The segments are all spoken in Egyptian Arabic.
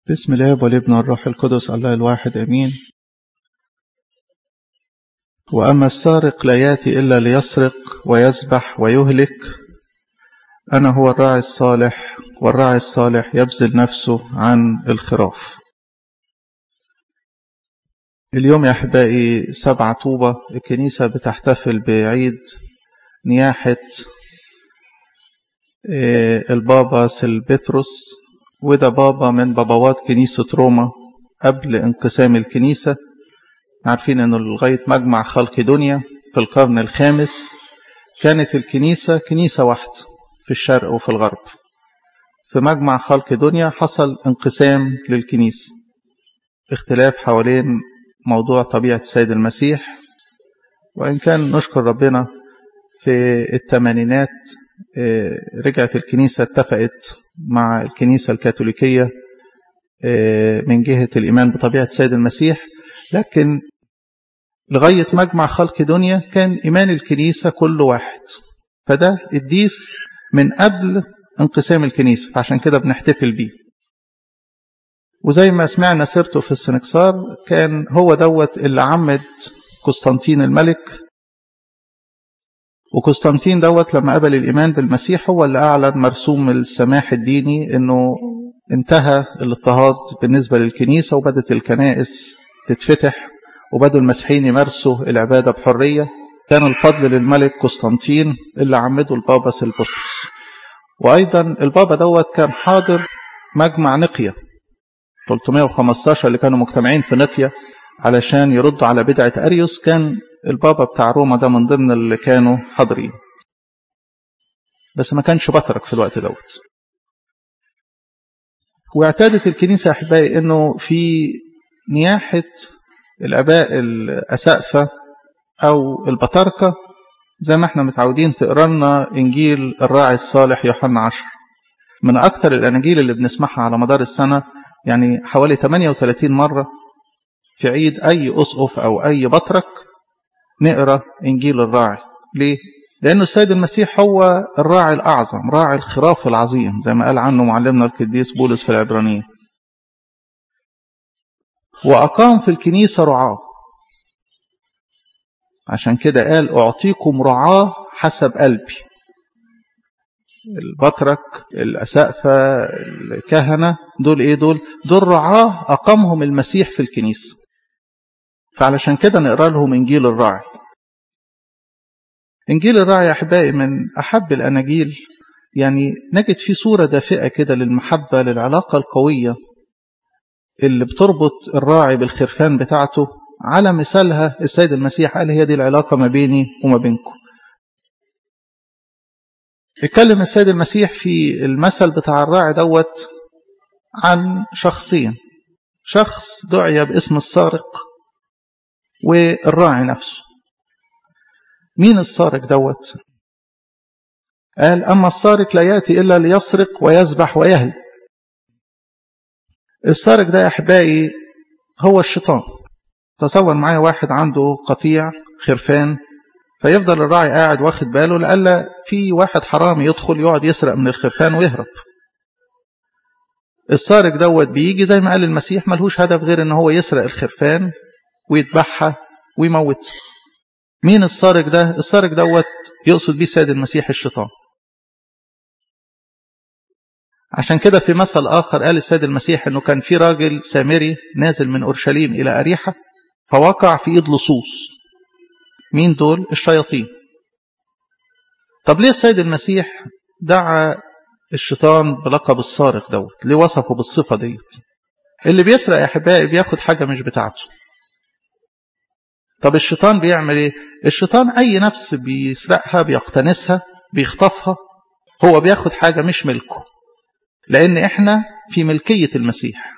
بسم الله والابن والروح القدس الله الواحد امين واما السارق لا ياتي الا ليسرق ويذبح ويهلك انا هو الراعي الصالح والراعي الصالح يبذل نفسه عن الخراف اليوم يا احبائي سبعة طوبة الكنيسة بتحتفل بعيد نياحة البابا سلبتروس وده بابا من بابوات كنيسة روما قبل انقسام الكنيسة عارفين انه لغاية مجمع خلق دنيا في القرن الخامس كانت الكنيسة كنيسة واحدة في الشرق وفي الغرب في مجمع خلق دنيا حصل انقسام للكنيسة اختلاف حوالين موضوع طبيعة السيد المسيح وإن كان نشكر ربنا في الثمانينات رجعت الكنيسة اتفقت مع الكنيسة الكاثوليكية من جهة الإيمان بطبيعة السيد المسيح لكن لغاية مجمع خلق دنيا كان إيمان الكنيسة كل واحد فده الديس من قبل انقسام الكنيسة فعشان كده بنحتفل بيه وزي ما سمعنا سيرته في السنكسار كان هو دوت اللي عمد قسطنطين الملك وقسطنطين دوت لما قبل الإيمان بالمسيح هو اللي أعلن مرسوم السماح الديني أنه انتهى الاضطهاد بالنسبة للكنيسة وبدت الكنائس تتفتح وبدوا المسيحيين يمارسوا العبادة بحرية كان الفضل للملك قسطنطين اللي عمده البابا سلبطرس وأيضا البابا دوت كان حاضر مجمع نقية 315 اللي كانوا مجتمعين في نقية علشان يردوا على بدعة أريوس كان البابا بتاع روما ده من ضمن اللي كانوا حاضرين بس ما كانش بطرك في الوقت دوت واعتادت الكنيسة يا أحبائي أنه في نياحة الآباء الأسقفة أو البطاركة زي ما احنا متعودين تقرا لنا إنجيل الراعي الصالح يوحنا عشر من أكثر الأناجيل اللي بنسمعها على مدار السنة يعني حوالي 38 مرة في عيد أي أسقف أو أي بطرك نقرا إنجيل الراعي ليه؟ لأنه السيد المسيح هو الراعي الأعظم راعي الخراف العظيم زي ما قال عنه معلمنا القديس بولس في العبرانية وأقام في الكنيسة رعاه عشان كده قال أعطيكم رعاه حسب قلبي البطرك الأسقفة الكهنة دول إيه دول دول رعاه أقامهم المسيح في الكنيسة فعلشان كده نقرأ لهم إنجيل الراعي إنجيل الراعي يا أحبائي من أحب الأناجيل يعني نجد فيه صورة دافئة كده للمحبة للعلاقة القوية اللي بتربط الراعي بالخرفان بتاعته على مثالها السيد المسيح قال هي دي العلاقة ما بيني وما بينكم اتكلم السيد المسيح في المثل بتاع الراعي دوت عن شخصين شخص دعي باسم السارق والراعي نفسه مين السارق دوت قال أما السارق لا يأتي إلا ليسرق ويذبح ويهلك السارق ده يا أحبائي هو الشيطان تصور معايا واحد عنده قطيع خرفان فيفضل الراعي قاعد واخد باله لألا في واحد حرامي يدخل يقعد يسرق من الخرفان ويهرب السارق دوت بيجي زي ما قال المسيح ملهوش هدف غير ان هو يسرق الخرفان ويذبحها ويموتها مين السارق ده السارق دوت يقصد بيه السيد المسيح الشيطان عشان كده في مثل آخر قال السيد المسيح أنه كان في راجل سامري نازل من أورشليم إلى أريحة فوقع في إيد لصوص مين دول الشياطين طب ليه السيد المسيح دعا الشيطان بلقب السارق دوت ليه وصفه بالصفة ديت اللي بيسرق يا أحبائي بياخد حاجة مش بتاعته طب الشيطان بيعمل ايه الشيطان اي نفس بيسرقها بيقتنسها بيخطفها هو بياخد حاجة مش ملكه لان احنا في ملكية المسيح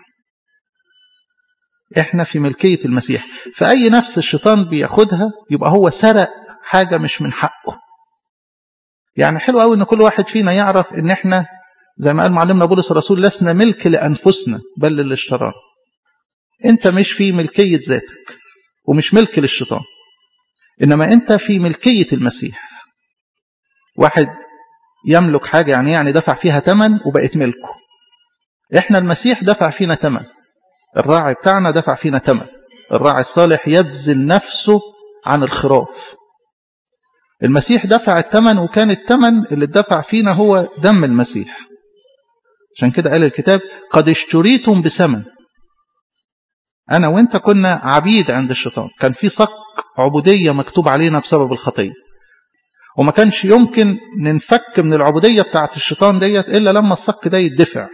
احنا في ملكية المسيح فاي نفس الشيطان بياخدها يبقى هو سرق حاجة مش من حقه يعني حلو قوي ان كل واحد فينا يعرف ان احنا زي ما قال معلمنا بولس الرسول لسنا ملك لانفسنا بل للاشترار انت مش في ملكية ذاتك ومش ملك للشيطان إنما أنت في ملكية المسيح واحد يملك حاجة يعني يعني دفع فيها ثمن وبقت ملكه احنا المسيح دفع فينا ثمن الراعي بتاعنا دفع فينا ثمن الراعي الصالح يبذل نفسه عن الخراف المسيح دفع الثمن وكان الثمن اللي اتدفع فينا هو دم المسيح عشان كده قال الكتاب قد اشتريتم بثمن انا وانت كنا عبيد عند الشيطان كان في صك عبوديه مكتوب علينا بسبب الخطيه وما كانش يمكن ننفك من العبوديه بتاعه الشيطان ديت الا لما الصك ده يدفع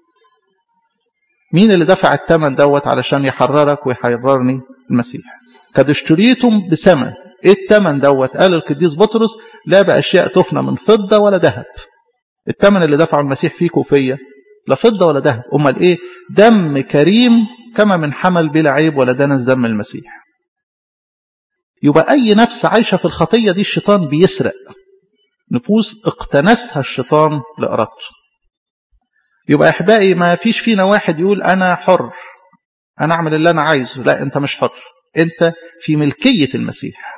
مين اللي دفع الثمن دوت علشان يحررك ويحررني المسيح قد اشتريتم بثمن ايه الثمن دوت قال القديس بطرس لا باشياء تفنى من فضه ولا ذهب الثمن اللي دفعه المسيح فيك وفيا لا فضه ولا ذهب امال ايه دم كريم كما من حمل بلا عيب ولا دنس دم المسيح يبقى اي نفس عايشه في الخطيه دي الشيطان بيسرق نفوس اقتنسها الشيطان لارادته يبقى احبائي ما فيش فينا واحد يقول انا حر انا اعمل اللي انا عايزه لا انت مش حر انت في ملكيه المسيح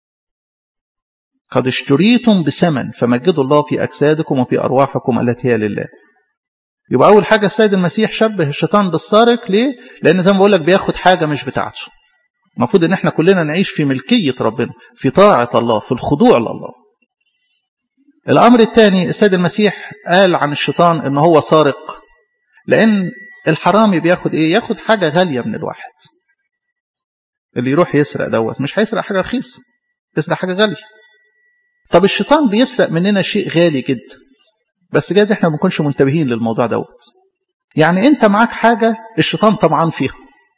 قد اشتريتم بثمن فمجدوا الله في اجسادكم وفي ارواحكم التي هي لله يبقى اول حاجه السيد المسيح شبه الشيطان بالسارق ليه لان زي ما بقول لك بياخد حاجه مش بتاعته المفروض ان احنا كلنا نعيش في ملكيه ربنا في طاعه الله في الخضوع لله الامر الثاني السيد المسيح قال عن الشيطان ان هو سارق لان الحرامي بياخد ايه ياخد حاجه غاليه من الواحد اللي يروح يسرق دوت مش هيسرق حاجه رخيصه يسرق حاجه غاليه طب الشيطان بيسرق مننا شيء غالي جدا بس جايز احنا ما نكونش منتبهين للموضوع دوت يعني انت معاك حاجه الشيطان طمعان فيها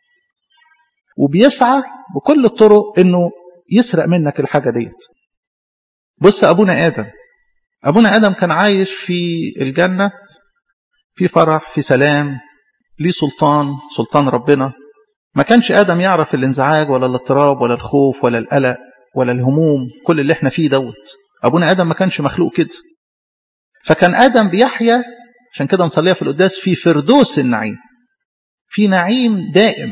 وبيسعى بكل الطرق انه يسرق منك الحاجه ديت بص ابونا ادم ابونا ادم كان عايش في الجنه في فرح في سلام ليه سلطان سلطان ربنا ما كانش ادم يعرف الانزعاج ولا الاضطراب ولا الخوف ولا القلق ولا الهموم كل اللي احنا فيه دوت ابونا ادم ما كانش مخلوق كده فكان ادم بيحيا عشان كده نصليها في القداس في فردوس النعيم في نعيم دائم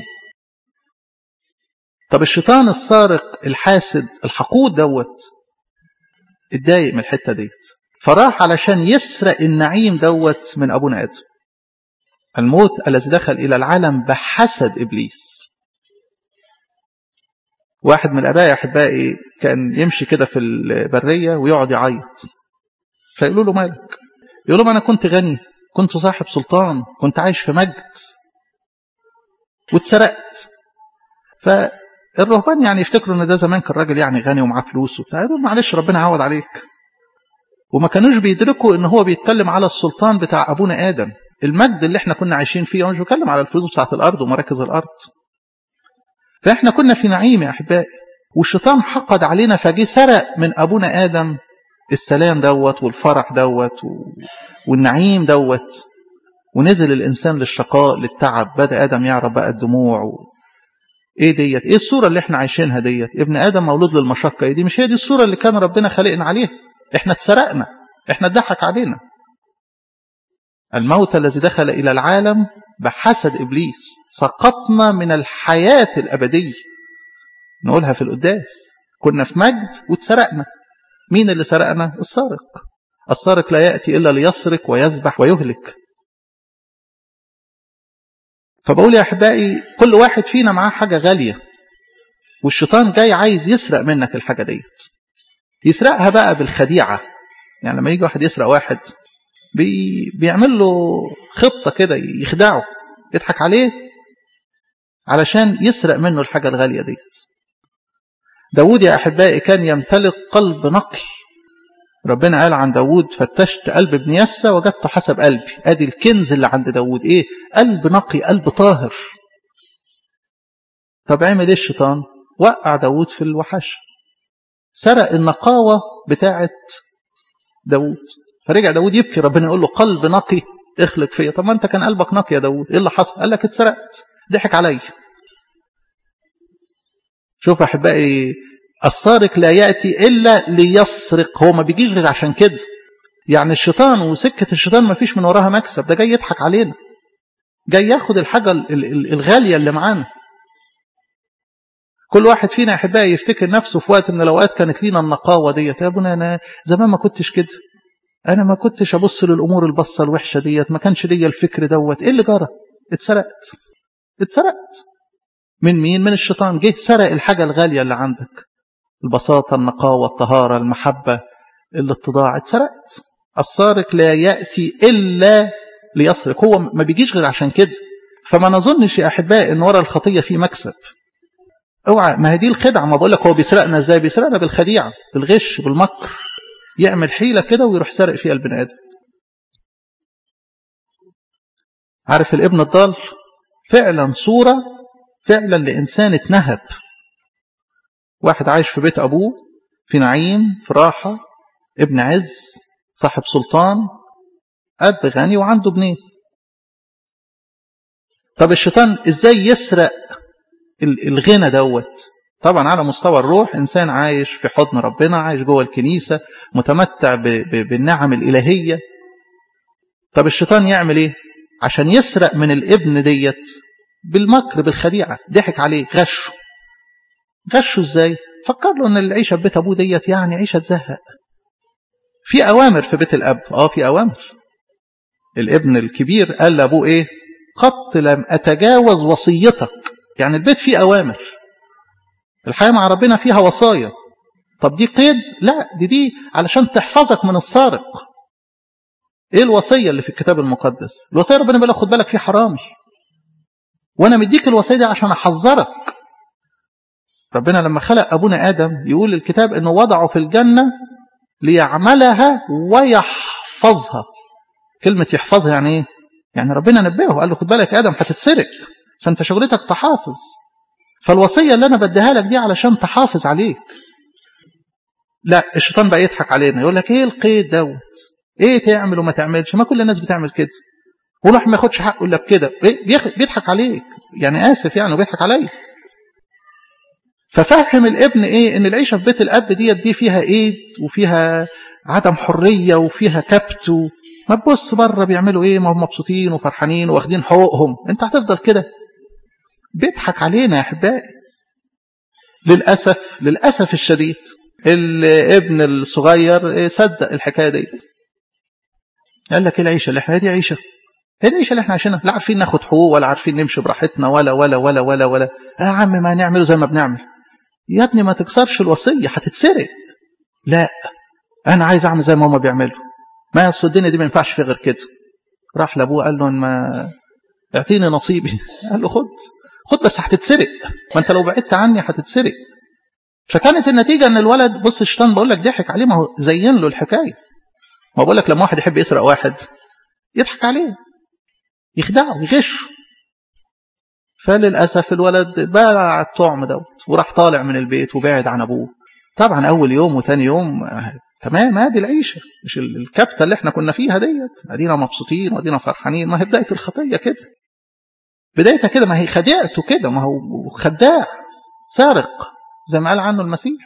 طب الشيطان السارق الحاسد الحقود دوت اتضايق من الحته ديت فراح علشان يسرق النعيم دوت من ابونا ادم الموت الذي دخل الى العالم بحسد ابليس واحد من الاباء احبائي كان يمشي كده في البريه ويقعد يعيط فيقولوا له مالك يقول لهم انا كنت غني كنت صاحب سلطان كنت عايش في مجد واتسرقت فالرهبان يعني يفتكروا ان ده زمان كان راجل يعني غني ومعاه فلوس وبتاع يقولوا معلش ربنا يعوض عليك وما كانوش بيدركوا ان هو بيتكلم على السلطان بتاع ابونا ادم المجد اللي احنا كنا عايشين فيه مش بيتكلم على الفلوس بتاعت الارض ومراكز الارض فاحنا كنا في نعيم يا احبائي والشيطان حقد علينا فجه سرق من ابونا ادم السلام دوت والفرح دوت والنعيم دوت ونزل الانسان للشقاء للتعب بدا ادم يعرف بقى الدموع و... ايه ديت ايه الصوره اللي احنا عايشينها ديت ابن ادم مولود للمشقه دي مش هي دي الصوره اللي كان ربنا خلقنا عليها احنا اتسرقنا احنا اتضحك علينا الموت الذي دخل الى العالم بحسد ابليس سقطنا من الحياه الابديه نقولها في القداس كنا في مجد واتسرقنا مين اللي سرقنا السارق السارق لا ياتي الا ليسرق ويذبح ويهلك فبقول يا احبائي كل واحد فينا معاه حاجه غاليه والشيطان جاي عايز يسرق منك الحاجه ديت يسرقها بقى بالخديعه يعني لما يجي واحد يسرق واحد بي بيعمل له خطه كده يخدعه يضحك عليه علشان يسرق منه الحاجه الغاليه ديت داود يا أحبائي كان يمتلك قلب نقي ربنا قال عن داود فتشت قلب ابن يسى وجدته حسب قلبي ادي الكنز اللي عند داود ايه قلب نقي قلب طاهر طب عمل ايه الشيطان وقع داود في الوحش سرق النقاوة بتاعة داود فرجع داود يبكي ربنا يقول له قلب نقي اخلق فيا طب ما انت كان قلبك نقي يا داود ايه اللي حصل قال لك اتسرقت ضحك عليا شوف احبائي السارق لا ياتي الا ليسرق هو ما بيجيش غير عشان كده يعني الشيطان وسكه الشيطان ما فيش من وراها مكسب ده جاي يضحك علينا جاي ياخد الحاجه الغاليه اللي معانا كل واحد فينا يا احبائي يفتكر نفسه في وقت من الاوقات كانت لينا النقاوه ديت يا ابونا انا زمان ما كنتش كده انا ما كنتش ابص للامور البصه الوحشه ديت ما كانش ليا الفكر دوت ايه اللي جرى اتسرقت اتسرقت من مين من الشيطان جه سرق الحاجه الغاليه اللي عندك البساطه النقاوه الطهاره المحبه الاتضاع اتسرقت السارق لا ياتي الا ليسرق هو ما بيجيش غير عشان كده فما نظنش يا احبائي ان ورا الخطيه في مكسب اوعى ما هي دي الخدعه ما بقول لك هو بيسرقنا ازاي بيسرقنا بالخديعه بالغش بالمكر يعمل حيله كده ويروح سارق فيها البني ادم عارف الابن الضال فعلا صوره فعلا لانسان اتنهب واحد عايش في بيت ابوه في نعيم في راحه ابن عز صاحب سلطان اب غني وعنده ابنين طب الشيطان ازاي يسرق الغنى دوت طبعا على مستوى الروح انسان عايش في حضن ربنا عايش جوه الكنيسه متمتع ب ب بالنعم الالهيه طب الشيطان يعمل ايه عشان يسرق من الابن ديت بالمكر بالخديعه ضحك عليه غشه غشه ازاي فكر له ان العيشه في بيت ابوه ديت يعني عيشه تزهق في اوامر في بيت الاب اه في اوامر الابن الكبير قال لابوه ايه قط لم اتجاوز وصيتك يعني البيت فيه اوامر الحياه مع ربنا فيها وصايا طب دي قيد لا دي دي علشان تحفظك من السارق ايه الوصيه اللي في الكتاب المقدس الوصيه ربنا بيقول خد بالك في حرامي وانا مديك الوصيه دي عشان احذرك ربنا لما خلق ابونا ادم يقول الكتاب انه وضعه في الجنه ليعملها ويحفظها كلمه يحفظها يعني ايه يعني ربنا نبهه قال له خد بالك يا ادم هتتسرق فانت شغلتك تحافظ فالوصيه اللي انا بديها لك دي علشان تحافظ عليك لا الشيطان بقى يضحك علينا يقول لك ايه القيد دوت ايه تعمل وما تعملش ما كل الناس بتعمل كده وراح ما ياخدش حقه الا بكده إيه بيضحك عليك يعني اسف يعني وبيضحك عليا ففهم الابن ايه ان العيشه في بيت الاب ديت دي فيها ايد وفيها عدم حريه وفيها كبت ما تبص بره بيعملوا ايه ما هم مبسوطين وفرحانين واخدين حقوقهم انت هتفضل كده بيضحك علينا يا احبائي للاسف للاسف الشديد الابن الصغير صدق الحكايه ديت قال لك ايه العيشه اللي احنا دي عيشه هي دي العيشه اللي احنا عايشينها لا عارفين ناخد حقوق ولا عارفين نمشي براحتنا ولا ولا ولا ولا ولا يا عم ما نعمله زي ما بنعمل يا ابني ما تكسرش الوصيه هتتسرق لا انا عايز اعمل زي ما هما بيعملوا ما اصل الدنيا دي ما ينفعش فيها غير كده راح لابوه قال له ما اعطيني نصيبي قال له خد خد بس هتتسرق ما انت لو بعدت عني هتتسرق فكانت النتيجه ان الولد بص الشيطان بقول لك ضحك عليه ما هو زين له الحكايه ما بقول لك لما واحد يحب يسرق واحد يضحك عليه يخدعه يغشه فللاسف الولد باع الطعم دوت وراح طالع من البيت وبعد عن ابوه طبعا اول يوم وتاني يوم تمام ادي العيشه مش الكبته اللي احنا كنا فيها ديت ادينا مبسوطين وادينا فرحانين ما هي بدايه الخطيه كده بدايتها كده ما هي خديعته كده ما هو خداع سارق زي ما قال عنه المسيح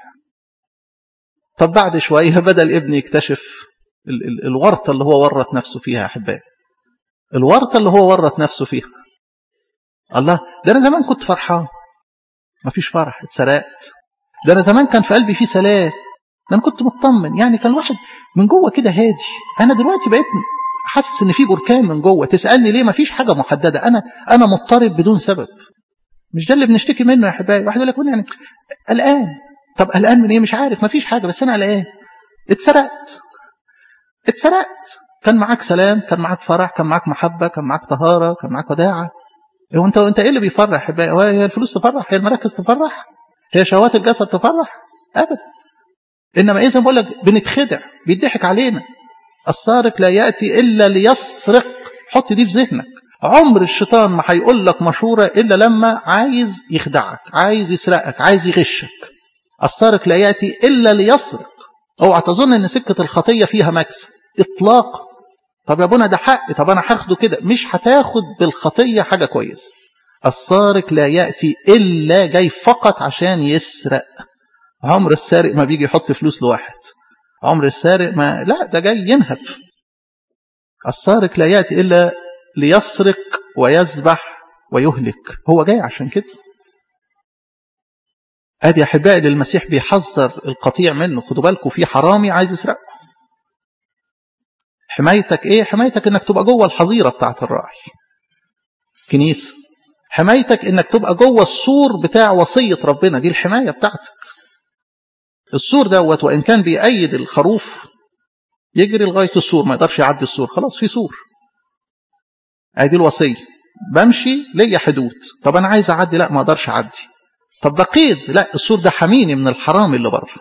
طب بعد شويه بدا الابن يكتشف ال ال الورطه اللي هو ورط نفسه فيها يا احبائي الورطه اللي هو ورط نفسه فيها الله ده انا زمان كنت فرحان ما فيش فرح اتسرقت ده انا زمان كان في قلبي فيه سلام ده انا كنت مطمن يعني كان الواحد من جوه كده هادي انا دلوقتي بقيت حاسس ان في بركان من جوه تسالني ليه ما فيش حاجه محدده انا انا مضطرب بدون سبب مش ده اللي بنشتكي منه يا حبايبي واحد يقول لك يعني قلقان طب قلقان من ايه مش عارف ما فيش حاجه بس انا قلقان اتسرقت اتسرقت كان معاك سلام كان معاك فرح كان معاك محبه كان معاك طهاره كان معاك وداعه هو انت انت ايه اللي بيفرح يا حبايبي هي الفلوس تفرح هي المراكز تفرح هي شهوات الجسد تفرح ابدا انما اذا بقول لك بنتخدع بيضحك علينا السارق لا ياتي الا ليسرق حط دي في ذهنك عمر الشيطان ما هيقول لك مشوره الا لما عايز يخدعك عايز يسرقك عايز يغشك السارق لا ياتي الا ليسرق اوعى تظن ان سكه الخطيه فيها مكسب اطلاقا طب يا ابونا ده حق طب انا هاخده كده مش هتاخد بالخطيه حاجه كويس السارق لا ياتي الا جاي فقط عشان يسرق عمر السارق ما بيجي يحط فلوس لواحد عمر السارق ما لا ده جاي ينهب السارق لا ياتي الا ليسرق ويذبح ويهلك هو جاي عشان كده ادي احبائي للمسيح بيحذر القطيع منه خدوا بالكم في حرامي عايز يسرقكم حمايتك ايه حمايتك انك تبقى جوه الحظيره بتاعت الراعي كنيسه حمايتك انك تبقى جوه السور بتاع وصيه ربنا دي الحمايه بتاعتك السور دوت وان كان بيأيد الخروف يجري لغايه السور ما يقدرش يعدي السور خلاص في سور ادي الوصيه بمشي ليا حدود طب انا عايز اعدي لا ما اقدرش اعدي طب ده قيد لا السور ده حميني من الحرام اللي بره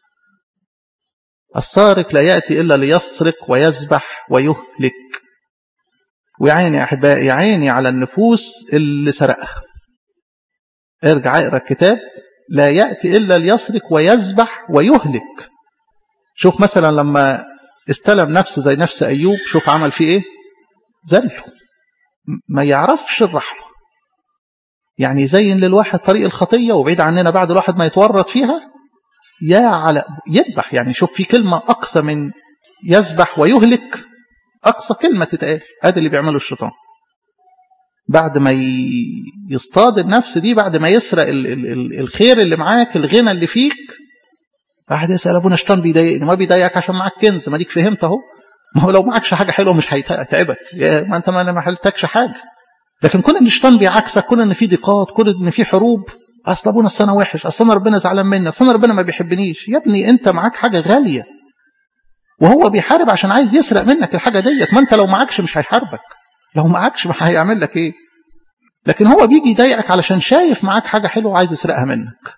السارق لا ياتي الا ليسرق ويذبح ويهلك ويعيني يا احبائي يعيني على النفوس اللي سرقها ارجع اقرا الكتاب لا ياتي الا ليسرق ويذبح ويهلك شوف مثلا لما استلم نفس زي نفس ايوب شوف عمل فيه ايه ذله ما يعرفش الرحمه يعني يزين للواحد طريق الخطيه وبعيد عننا بعد الواحد ما يتورط فيها يا على يذبح يعني شوف في كلمه اقصى من يذبح ويهلك اقصى كلمه تتقال ادي اللي بيعمله الشيطان بعد ما يصطاد النفس دي بعد ما يسرق ال ال ال الخير اللي معاك الغنى اللي فيك واحد يسال ابونا شيطان بيضايقني ما بيضايقك عشان معاك كنز ما ديك فهمت اهو ما هو لو معكش حاجه حلوه مش هيتعبك ما انت ما حلتكش حاجه لكن كون ان الشيطان بيعكسك كون ان في ضيقات كون ان في حروب اصل ابونا السنه وحش اصل انا ربنا زعلان مني اصل انا ربنا ما بيحبنيش يا ابني انت معاك حاجه غاليه وهو بيحارب عشان عايز يسرق منك الحاجه ديت ما انت لو معكش مش هيحاربك لو معكش ما هيعمل لك ايه لكن هو بيجي يضايقك علشان شايف معاك حاجه حلوه وعايز يسرقها منك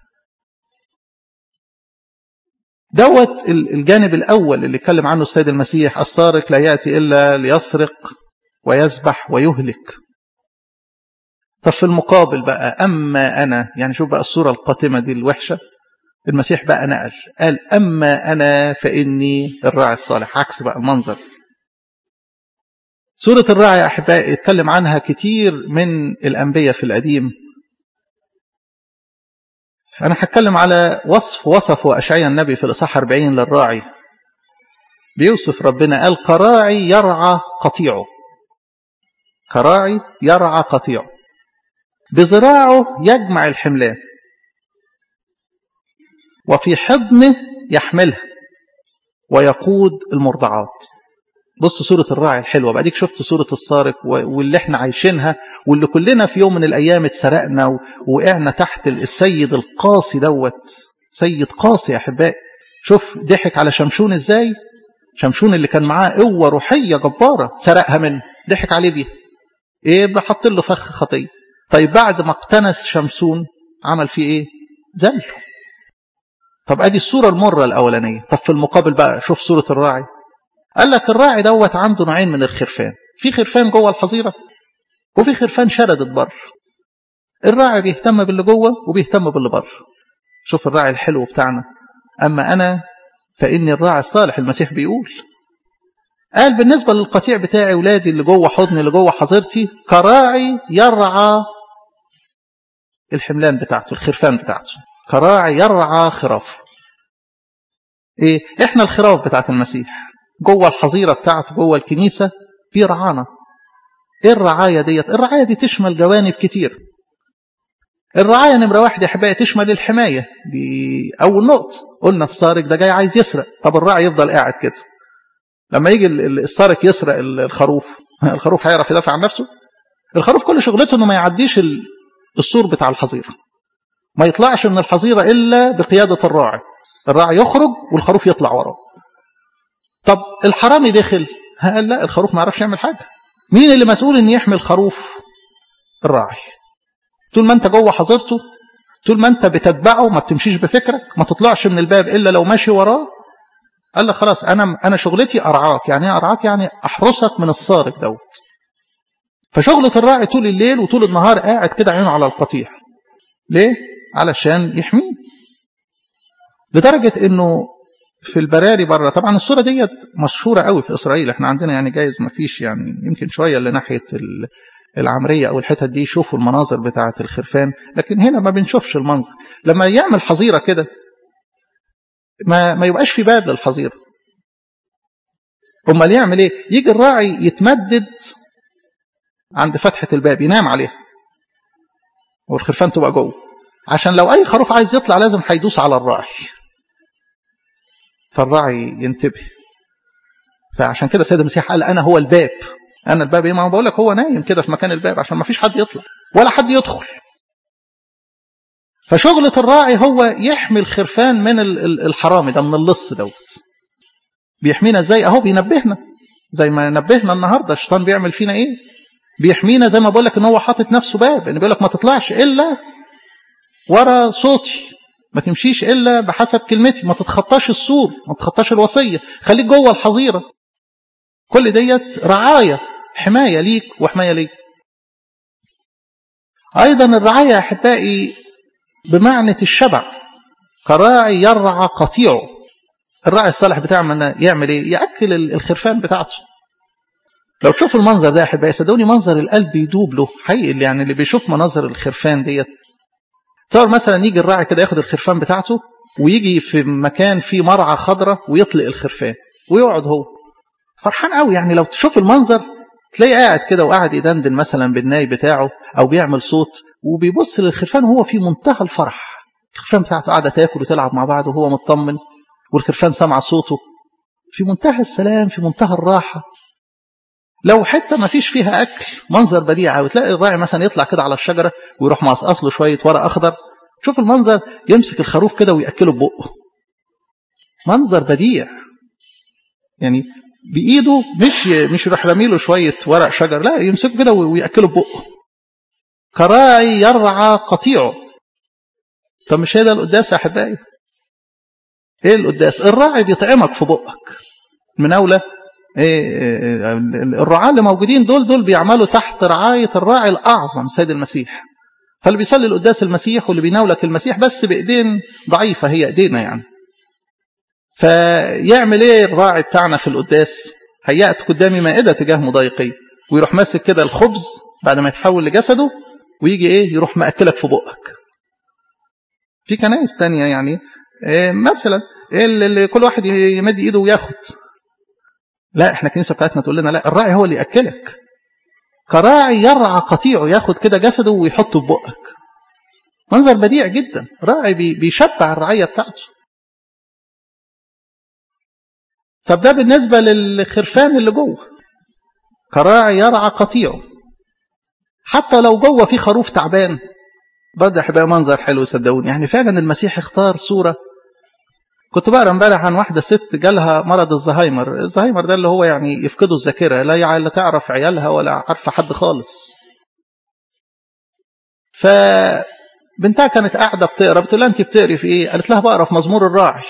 دوت الجانب الاول اللي اتكلم عنه السيد المسيح السارق لا ياتي الا ليسرق ويذبح ويهلك طب في المقابل بقى أما أنا يعني شوف بقى الصورة القاتمة دي الوحشة المسيح بقى نقل قال أما أنا فإني الراعي الصالح عكس بقى المنظر سورة الراعي يا أحبائي اتكلم عنها كتير من الأنبياء في القديم أنا هتكلم على وصف وصفه أشعيا النبي في الإصحاح 40 للراعي بيوصف ربنا قال كراعي يرعى قطيعه كراعي يرعى قطيعه بذراعه يجمع الحملان وفي حضنه يحملها ويقود المرضعات بص سورة الراعي الحلوة بعديك شفت سورة السارق واللي احنا عايشينها واللي كلنا في يوم من الأيام اتسرقنا ووقعنا تحت السيد القاسي دوت سيد قاسي يا أحبائي شوف ضحك على شمشون ازاي شمشون اللي كان معاه قوة روحية جبارة سرقها منه ضحك عليه بيها ايه بحط له فخ خطيه طيب بعد ما اقتنس شمسون عمل فيه ايه زله طب ادي الصورة المرة الاولانية طب في المقابل بقى شوف صورة الراعي قال لك الراعي دوت عنده نوعين من الخرفان في خرفان جوه الحظيرة وفي خرفان شردت بره الراعي بيهتم باللي جوه وبيهتم باللي بره شوف الراعي الحلو بتاعنا اما انا فاني الراعي الصالح المسيح بيقول قال بالنسبة للقطيع بتاعي ولادي اللي جوه حضني اللي جوه حظيرتي كراعي يرعى الحملان بتاعته الخرفان بتاعته كراعي يرعى خراف ايه احنا الخراف بتاعت المسيح جوه الحظيرة بتاعته جوه الكنيسة في رعانا ايه الرعاية ديت الرعاية دي تشمل جوانب كتير الرعاية نمرة واحد يا حبايبي تشمل الحماية دي أول نقطة قلنا السارق ده جاي عايز يسرق طب الراعي يفضل قاعد كده لما يجي السارق يسرق الخروف الخروف هيعرف يدافع عن نفسه الخروف كل شغلته انه ما يعديش السور بتاع الحظيرة ما يطلعش من الحظيرة إلا بقيادة الراعي الراعي يخرج والخروف يطلع وراه طب الحرامي دخل قال لا الخروف ما يعرفش يعمل حاجة مين اللي مسؤول ان يحمي الخروف الراعي طول ما انت جوه حظيرته طول ما انت بتتبعه ما بتمشيش بفكرك ما تطلعش من الباب الا لو ماشي وراه قال لك خلاص انا انا شغلتي ارعاك يعني ايه ارعاك يعني احرسك من السارق دوت فشغلة الراعي طول الليل وطول النهار قاعد كده عينه على القطيع ليه علشان يحميه لدرجة انه في البراري بره طبعا الصورة ديت مشهورة قوي في اسرائيل احنا عندنا يعني جايز ما فيش يعني يمكن شوية اللي ناحية العمرية او الحتت دي يشوفوا المناظر بتاعة الخرفان لكن هنا ما بنشوفش المنظر لما يعمل حظيرة كده ما ما يبقاش في باب للحظيرة امال يعمل ايه يجي الراعي يتمدد عند فتحة الباب ينام عليها والخرفان تبقى جوه عشان لو اي خروف عايز يطلع لازم هيدوس على الراعي فالراعي ينتبه فعشان كده السيد المسيح قال انا هو الباب انا الباب ايه ما بقول لك هو نايم كده في مكان الباب عشان ما فيش حد يطلع ولا حد يدخل فشغلة الراعي هو يحمي الخرفان من الحرامي ده من اللص دوت بيحمينا ازاي اهو بينبهنا زي ما نبهنا النهارده الشيطان بيعمل فينا ايه بيحمينا زي ما بقول لك ان هو حاطط نفسه باب ان بيقول لك ما تطلعش الا ورا صوتي ما تمشيش الا بحسب كلمتي ما تتخطاش السور ما تتخطاش الوصيه خليك جوه الحظيره كل ديت رعايه حمايه ليك وحمايه ليك ايضا الرعايه يا احبائي بمعنى الشبع كراعي يرعى قطيعه الراعي الصالح بتاعنا يعمل ايه ياكل الخرفان بتاعته لو تشوف المنظر ده يا احبائي صدقوني منظر القلب يدوب له حقيقي يعني اللي بيشوف مناظر الخرفان ديت تصور مثلا يجي الراعي كده ياخد الخرفان بتاعته ويجي في مكان فيه مرعى خضراء ويطلق الخرفان ويقعد هو فرحان قوي يعني لو تشوف المنظر تلاقيه قاعد كده وقاعد يدندن مثلا بالناي بتاعه او بيعمل صوت وبيبص للخرفان وهو في منتهى الفرح الخرفان بتاعته قاعده تاكل وتلعب مع بعض وهو مطمن والخرفان سامعه صوته في منتهى السلام في منتهى الراحه لو حته ما فيش فيها اكل منظر بديع وتلاقي الراعي مثلا يطلع كده على الشجره ويروح مقصقص له شويه ورق اخضر شوف المنظر يمسك الخروف كده وياكله ببقه منظر بديع يعني بايده مش مش يروح راميله شويه ورق شجر لا يمسكه كده وياكله ببقه كراعي يرعى قطيعه طب مش هي ده القداس يا احبائي ايه القداس الراعي بيطعمك في بقك المناوله إيه الرعاة اللي موجودين دول دول بيعملوا تحت رعاية الراعي الأعظم سيد المسيح فاللي بيصلي القداس المسيح واللي بيناولك المسيح بس بإيدين ضعيفة هي إيدينا يعني فيعمل إيه الراعي بتاعنا في القداس هيأت قدامي مائدة تجاه مضايقي ويروح ماسك كده الخبز بعد ما يتحول لجسده ويجي إيه يروح مأكلك في بقك في كنائس تانية يعني إيه مثلا اللي كل واحد يمد ايده وياخد لا احنا الكنيسه بتاعتنا تقول لنا لا الراعي هو اللي ياكلك كراعي يرعى قطيعه ياخد كده جسده ويحطه في بقك منظر بديع جدا راعي بيشبع الرعيه بتاعته طب ده بالنسبه للخرفان اللي جوه كراعي يرعى قطيعه حتى لو جوه في خروف تعبان برضه هيبقى منظر حلو صدقوني يعني فعلا المسيح اختار صوره كنت بقرا امبارح عن واحده ست جالها مرض الزهايمر الزهايمر ده اللي هو يعني يفقدوا الذاكره لا لا تعرف عيالها ولا عارفه حد خالص فبنتها كانت قاعده بتقرا بتقول لها انت بتقري في ايه قالت لها بقرا في مزمور الراعي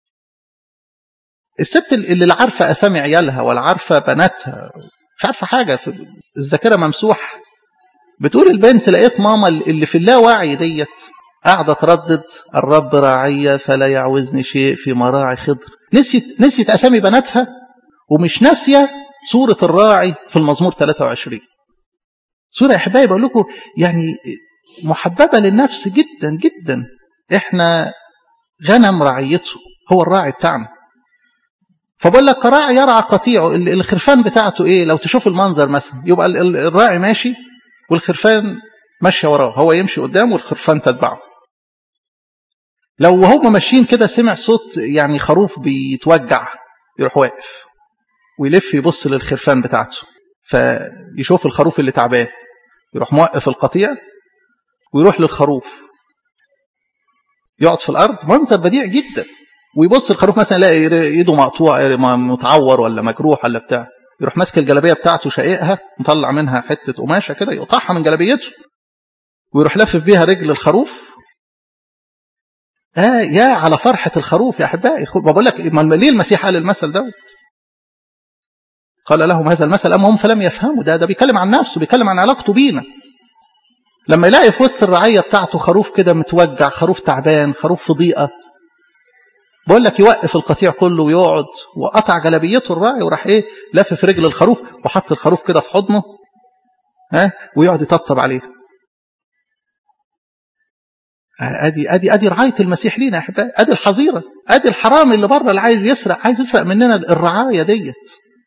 الست اللي لا عارفه اسامي عيالها ولا عارفه بناتها مش عارفه حاجه في الذاكره ممسوح بتقول البنت لقيت ماما اللي في اللاوعي ديت قاعدة تردد الرب راعية فلا يعوزني شيء في مراعي خضر نسيت نسيت أسامي بناتها ومش ناسية صورة الراعي في المزمور 23 صورة يا أحبائي بقول لكم يعني محببة للنفس جدا جدا احنا غنم رعيته هو الراعي بتاعنا فبقول لك كراعي يرعى قطيعه الخرفان بتاعته ايه لو تشوف المنظر مثلا يبقى الراعي ماشي والخرفان ماشيه وراه هو يمشي قدامه والخرفان تتبعه لو وهم ماشيين كده سمع صوت يعني خروف بيتوجع يروح واقف ويلف يبص للخرفان بتاعته فيشوف الخروف اللي تعبان يروح موقف القطيع ويروح للخروف يقعد في الارض منظر بديع جدا ويبص الخروف مثلا يلاقي ايده مقطوع متعور ولا مجروح ولا بتاع يروح ماسك الجلابيه بتاعته شقيقها مطلع منها حته قماشه كده يقطعها من جلابيته ويروح لفف بيها رجل الخروف آه يا على فرحة الخروف يا أحبائي بقول لك ليه المسيح قال المثل دوت قال لهم هذا المثل أما هم فلم يفهموا ده ده بيتكلم عن نفسه بيتكلم عن علاقته بينا لما يلاقي في وسط الرعية بتاعته خروف كده متوجع خروف تعبان خروف في ضيقة بقول لك يوقف القطيع كله ويقعد وقطع جلبيته الراعي وراح ايه لفف رجل الخروف وحط الخروف كده في حضنه ها ويقعد يطبطب عليه ادي ادي ادي رعايه المسيح لينا يا احبائي ادي الحظيره ادي الحرامي اللي بره اللي عايز يسرق عايز يسرق مننا الرعايه ديت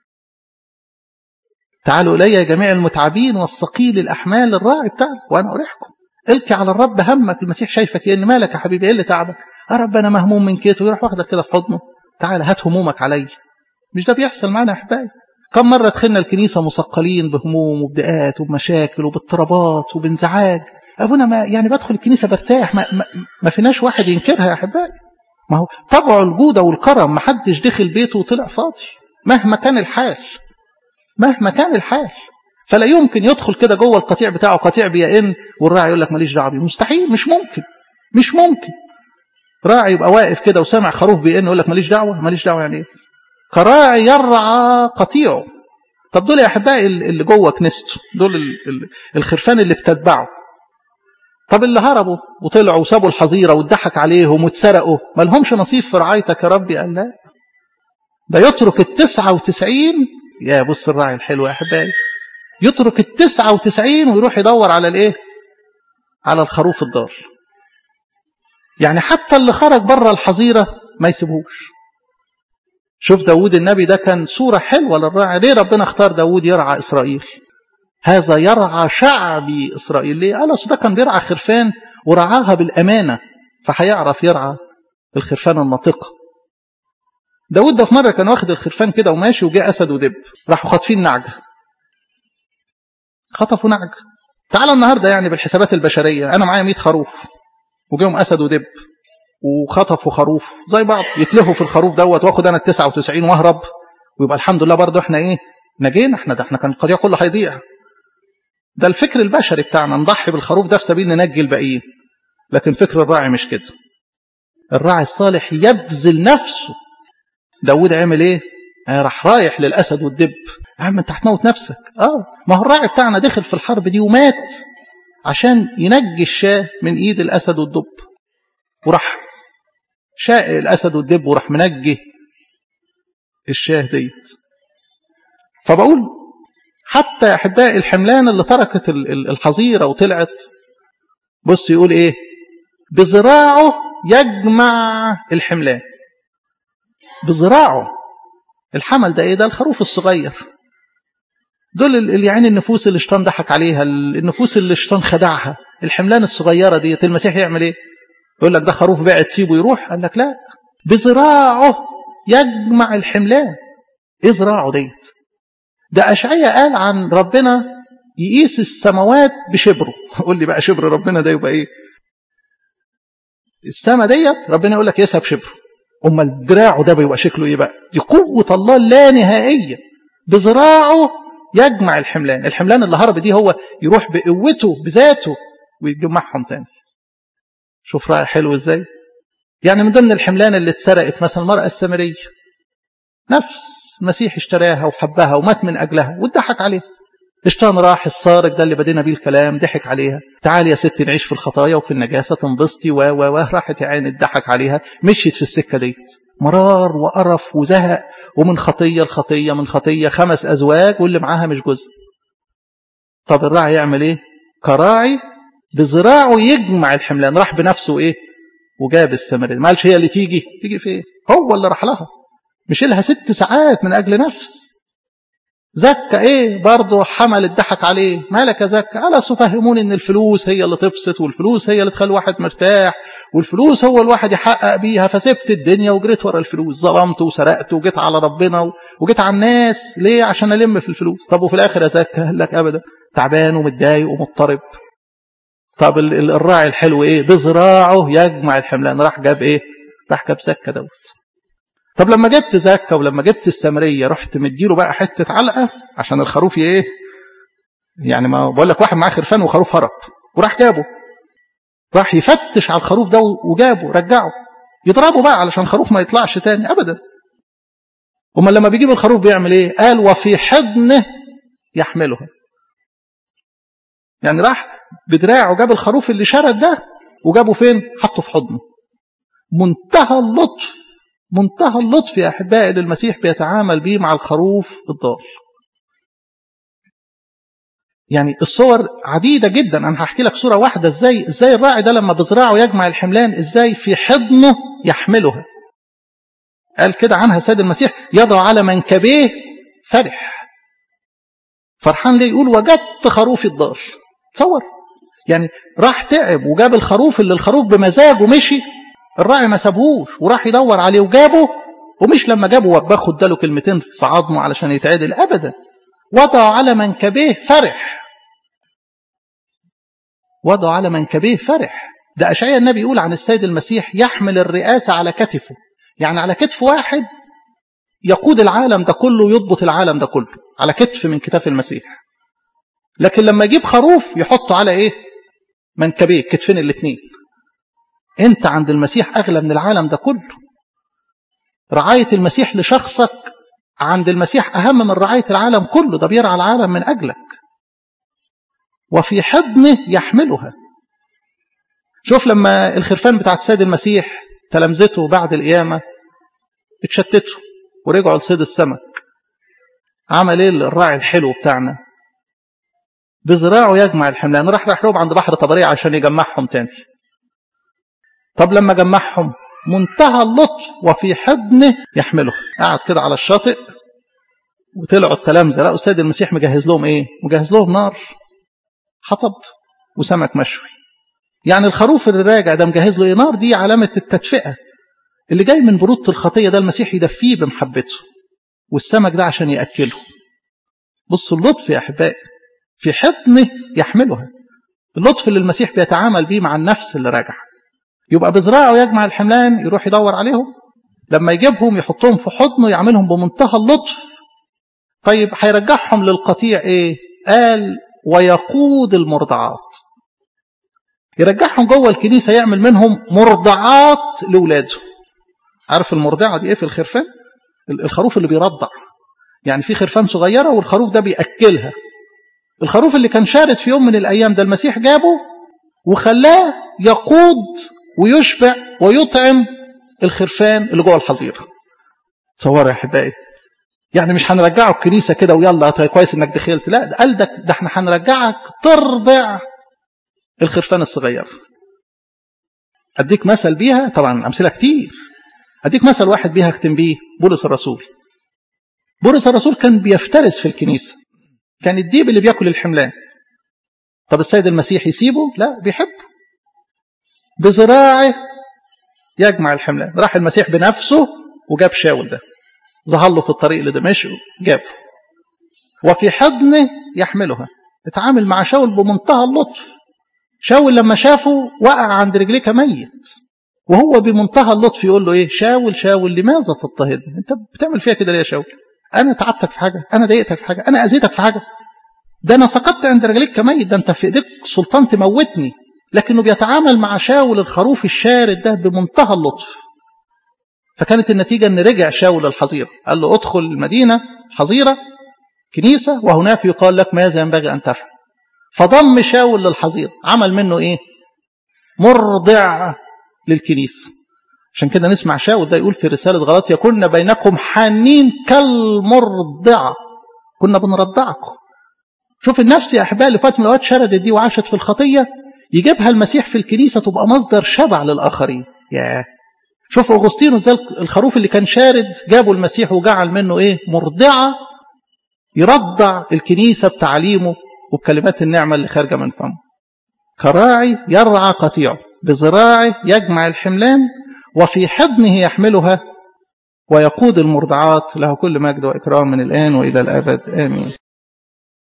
تعالوا الي يا جميع المتعبين والثقيل الاحمال الراعي بتاعنا وانا اريحكم القي على الرب همك المسيح شايفك ان مالك يا حبيبي ايه اللي تعبك يا رب انا مهموم من كده ويروح واخدك كده في حضنه تعال هات همومك علي مش ده بيحصل معانا يا احبائي كم مرة دخلنا الكنيسة مثقلين بهموم وبدقات وبمشاكل وباضطرابات وبانزعاج أبونا ما يعني بدخل الكنيسة برتاح ما, ما, ما فيناش واحد ينكرها يا أحبائي ما هو طبعه الجودة والكرم ما حدش دخل بيته وطلع فاضي مهما كان الحال مهما كان الحال فلا يمكن يدخل كده جوه القطيع بتاعه قطيع بيئن والراعي يقول لك ماليش دعوه بيه مستحيل مش ممكن مش ممكن راعي يبقى واقف كده وسامع خروف بيئن يقول لك ماليش دعوه ماليش دعوه يعني ايه كراعي يرعى قطيعه طب دول يا احبائي اللي جوه كنيسته دول الخرفان اللي بتتبعه طب اللي هربوا وطلعوا وسابوا الحظيره واتضحك عليهم واتسرقوا ما لهمش نصيب في رعايتك يا ربي قال لا ده يترك التسعة وتسعين يا بص الراعي الحلو يا احبائي يترك التسعة وتسعين ويروح يدور على الايه على الخروف الضال يعني حتى اللي خرج بره الحظيرة ما يسيبهوش شوف داود النبي ده كان صورة حلوة للراعي ليه ربنا اختار داود يرعى إسرائيل هذا يرعى شعبي إسرائيل ليه قال ده كان بيرعى خرفان ورعاها بالأمانة فهيعرف يرعى الخرفان الناطقة داود ده في مرة كان واخد الخرفان كده وماشي وجاء أسد ودب راحوا خاطفين نعجة خطفوا نعجة تعال النهاردة يعني بالحسابات البشرية أنا معايا 100 خروف وجيهم أسد ودب وخطفوا خروف زي بعض يتلهوا في الخروف دوت واخد أنا ال 99 واهرب ويبقى الحمد لله برضه احنا ايه نجينا احنا ده احنا كان القضية كله هيضيع ده الفكر البشري بتاعنا نضحي بالخروف ده في سبيل ننجي الباقيين لكن فكر الراعي مش كده الراعي الصالح يبذل نفسه داود عمل ايه آه راح رايح للاسد والدب يا عم انت هتموت نفسك اه ما هو الراعي بتاعنا دخل في الحرب دي ومات عشان ينجي الشاه من ايد الاسد والدب وراح شاء الاسد والدب وراح منجي الشاه ديت فبقول حتى يا احبائي الحملان اللي تركت الحظيره وطلعت بص يقول ايه بذراعه يجمع الحملان بذراعه الحمل ده ايه ده الخروف الصغير دول اللي يعني النفوس اللي الشيطان ضحك عليها النفوس اللي الشيطان خدعها الحملان الصغيره ديت المسيح يعمل ايه يقول لك ده خروف بقى تسيبه يروح قال لك لا بذراعه يجمع الحملان ايه ذراعه ديت ده اشعياء قال عن ربنا يقيس السماوات بشبره قول لي بقى شبر ربنا ده يبقى ايه السما ديت ربنا يقول لك يسها بشبره امال دراعه ده بيبقى شكله ايه بقى دي قوه الله لا نهائيه بذراعه يجمع الحملان الحملان اللي هرب دي هو يروح بقوته بذاته ويجمعهم تاني شوف رأي حلو ازاي يعني من ضمن الحملان اللي اتسرقت مثلا المرأة السامرية نفس المسيح اشتراها وحبها ومات من أجلها واتضحك عليها الشيطان راح السارق ده اللي بدينا بيه الكلام ضحك عليها تعالي يا ستي نعيش في الخطايا وفي النجاسة تنبسطي و و و راحت يا عيني اتضحك عليها مشيت في السكة ديت مرار وقرف وزهق ومن خطية لخطية من خطية خمس أزواج واللي معاها مش جزء طب الراعي يعمل ايه كراعي بذراعه يجمع الحملان راح بنفسه ايه وجاب السامريه ما قالش هي اللي تيجي تيجي في ايه هو اللي راح لها مش لها ست ساعات من اجل نفس زكى ايه برضه حمل الضحك عليه مالك يا زكى الا تفهموني ان الفلوس هي اللي تبسط والفلوس هي اللي تخلي الواحد مرتاح والفلوس هو الواحد يحقق بيها فسبت الدنيا وجريت ورا الفلوس ظلمت وسرقت وجيت على ربنا وجيت على الناس ليه عشان الم في الفلوس طب وفي الاخر يا زكى قال لك ابدا تعبان ومتضايق ومضطرب طب الراعي الحلو ايه بذراعه يجمع الحملان راح جاب ايه راح جاب زكى دوت طب لما جبت زكى ولما جبت السامريه رحت مديله بقى حته علقه عشان الخروف ايه يعني ما بقول لك واحد معاه خرفان وخروف هرب وراح جابه راح يفتش على الخروف ده وجابه رجعه يضربه بقى علشان الخروف ما يطلعش تاني ابدا امال لما بيجيب الخروف بيعمل ايه قال وفي حضنه يحمله يعني راح بدراعه جاب الخروف اللي شرد ده وجابه فين حطه في حضنه منتهى اللطف منتهى اللطف يا احبائي اللي المسيح بيتعامل بيه مع الخروف الضال يعني الصور عديدة جدا أنا هحكي لك صورة واحدة إزاي إزاي الراعي ده لما بزراعه يجمع الحملان إزاي في حضنه يحملها قال كده عنها السيد المسيح يضع على منكبيه فرح فرحان ليه يقول وجدت خروفي الضال تصور يعني راح تعب وجاب الخروف اللي الخروف بمزاجه مشي الراعي ما سابهوش وراح يدور عليه وجابه ومش لما جابوا وبخوا اداله كلمتين في عظمه علشان يتعدل ابدا وضعوا على منكبيه فرح وضعوا على منكبيه فرح ده اشعياء النبي يقول عن السيد المسيح يحمل الرئاسه على كتفه يعني على كتف واحد يقود العالم ده كله يضبط العالم ده كله على كتف من كتاف المسيح لكن لما يجيب خروف يحطه على ايه منكبيه كتفين الاثنين انت عند المسيح اغلى من العالم ده كله رعايه المسيح لشخصك عند المسيح اهم من رعايه العالم كله ده بيرعى العالم من اجلك وفي حضنه يحملها شوف لما الخرفان بتاعت السيد المسيح تلامذته بعد القيامه اتشتتوا ورجعوا لصيد السمك عمل ايه الراعي الحلو بتاعنا بذراعه يجمع الحملان راح راح لهم عند بحر طبرية عشان يجمعهم تاني طب لما جمعهم منتهى اللطف وفي حضنه يحمله قعد كده على الشاطئ وطلعوا التلامذه لقوا السيد المسيح مجهز لهم ايه مجهز لهم نار حطب وسمك مشوي يعني الخروف اللي راجع ده مجهز له ايه نار دي علامه التدفئه اللي جاي من برودة الخطيه ده المسيح يدفيه بمحبته والسمك ده عشان ياكله بصوا اللطف يا احبائي في حضنه يحملها اللطف اللي المسيح بيتعامل بيه مع النفس اللي راجع يبقى بذراعه يجمع الحملان يروح يدور عليهم لما يجيبهم يحطهم في حضنه يعملهم بمنتهى اللطف طيب هيرجعهم للقطيع ايه قال ويقود المرضعات يرجعهم جوه الكنيسه يعمل منهم مرضعات لاولاده عارف المرضعه دي ايه في الخرفان الخروف اللي بيرضع يعني في خرفان صغيره والخروف ده بياكلها الخروف اللي كان شارد في يوم من الايام ده المسيح جابه وخلاه يقود ويشبع ويطعم الخرفان اللي جوه الحظيره تصوروا يا احبائي يعني مش هنرجعه الكنيسه كده ويلا كويس انك دخلت لا ده قال ده, ده احنا هنرجعك ترضع الخرفان الصغير اديك مثل بيها طبعا امثله كتير اديك مثل واحد بيها اختم بيه بولس الرسول بولس الرسول كان بيفترس في الكنيسه كان الديب اللي بياكل الحملان طب السيد المسيح يسيبه لا بيحبه بذراعه يجمع الحملان راح المسيح بنفسه وجاب شاول ده ظهر له في الطريق لدمشق جابه وفي حضنه يحملها اتعامل مع شاول بمنتهى اللطف شاول لما شافه وقع عند رجليه كميت وهو بمنتهى اللطف يقول له ايه شاول شاول لماذا تضطهدني انت بتعمل فيها كده ليه يا شاول انا تعبتك في حاجه انا ضايقتك في حاجه انا اذيتك في حاجه ده انا سقطت عند رجليك كميت ده انت في ايديك سلطان تموتني لكنه بيتعامل مع شاول الخروف الشارد ده بمنتهى اللطف فكانت النتيجة أن رجع شاول الحظيرة قال له ادخل المدينة حظيرة كنيسة وهناك يقال لك ماذا ينبغي أن تفعل فضم شاول للحظيرة عمل منه إيه مرضع للكنيسة عشان كده نسمع شاول ده يقول في رسالة غلطية كنا بينكم حانين كالمرضعة كنا بنرضعكم شوف النفس يا أحبائي اللي فات من الأوقات شردت دي وعاشت في الخطية يجيبها المسيح في الكنيسة تبقى مصدر شبع للآخرين ياه شوف أغسطينوس ده الخروف اللي كان شارد جابوا المسيح وجعل منه إيه مرضعة يرضع الكنيسة بتعليمه وبكلمات النعمة اللي خارجة من فمه كراعي يرعى قطيعه بذراعه يجمع الحملان وفي حضنه يحملها ويقود المرضعات له كل مجد وإكرام من الآن وإلى الأبد آمين